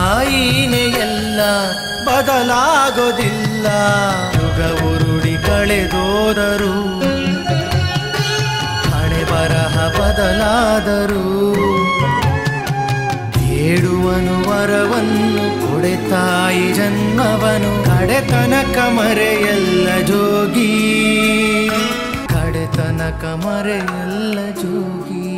ತಾಯಿನೇ ಎಲ್ಲ ಬದಲಾಗೋದಿಲ್ಲ ಯುಗ ಉರುಳಿ ಕಳೆದೋದರು ಹಣೆ ಬರಹ ಬದಲಾದರು ಬೇಡುವನು ವರವನ್ನು ಕೊಡೆ ತಾಯಿ ಜನ್ಮವನು ಕಡೆತನಕ ಮರೆಯಲ್ಲ ಜೋಗಿ ಕಡೆತನಕ ಮರೆಯಲ್ಲ ಜೋಗಿ